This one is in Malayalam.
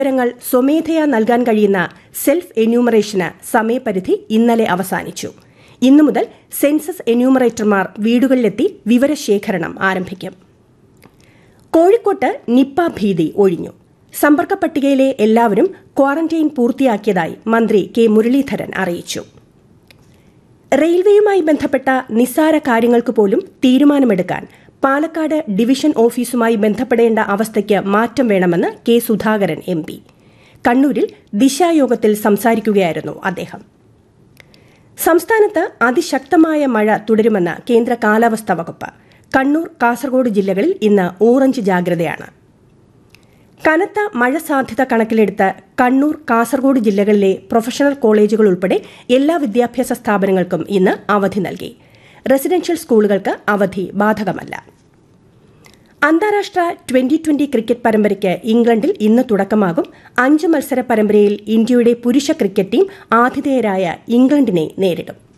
വിവരങ്ങൾ സ്വമേധയാ നൽകാൻ കഴിയുന്ന സെൽഫ് എന്യൂമറേഷന് സമയപരിധി ഇന്നലെ അവസാനിച്ചു ഇന്നു മുതൽ സെൻസസ് എന്യൂമറേറ്റർമാർ വീടുകളിലെത്തി വിവരശേഖരണം ആരംഭിക്കും കോഴിക്കോട്ട് നിപ്പ ഭീതി ഒഴിഞ്ഞു സമ്പർക്ക പട്ടികയിലെ എല്ലാവരും ക്വാറന്റൈൻ പൂർത്തിയാക്കിയതായി മന്ത്രി കെ മുരളീധരൻ അറിയിച്ചു റെയിൽവേയുമായി ബന്ധപ്പെട്ട നിസ്സാര കാര്യങ്ങൾക്ക് പോലും തീരുമാനമെടുക്കാൻ പാലക്കാട് ഡിവിഷൻ ഓഫീസുമായി ബന്ധപ്പെടേണ്ട അവസ്ഥയ്ക്ക് മാറ്റം വേണമെന്ന് കെ സുധാകരൻ എം പി കണ്ണൂരിൽ ദിശായോഗത്തിൽ സംസാരിക്കുകയായിരുന്നു അദ്ദേഹം സംസ്ഥാനത്ത് അതിശക്തമായ മഴ തുടരുമെന്ന് കേന്ദ്ര കാലാവസ്ഥാ വകുപ്പ് കണ്ണൂർ കാസർഗോഡ് ജില്ലകളിൽ ഇന്ന് ഓറഞ്ച് ജാഗ്രതയാണ് കനത്ത മഴ സാധ്യത കണക്കിലെടുത്ത് കണ്ണൂർ കാസർഗോഡ് ജില്ലകളിലെ പ്രൊഫഷണൽ കോളേജുകൾ ഉൾപ്പെടെ എല്ലാ വിദ്യാഭ്യാസ സ്ഥാപനങ്ങൾക്കും ഇന്ന് അവധി നൽകി റെസിഡൻഷ്യൽ സ്കൂളുകൾക്ക് അവധി ബാധകമല്ല അന്താരാഷ്ട്ര ട്വന്റി ട്വന്റി ക്രിക്കറ്റ് പരമ്പരയ്ക്ക് ഇംഗ്ലണ്ടിൽ ഇന്ന് തുടക്കമാകും അഞ്ച് മത്സര പരമ്പരയിൽ ഇന്ത്യയുടെ പുരുഷ ക്രിക്കറ്റ് ടീം ആതിഥേയരായ ഇംഗ്ലണ്ടിനെ നേരിടും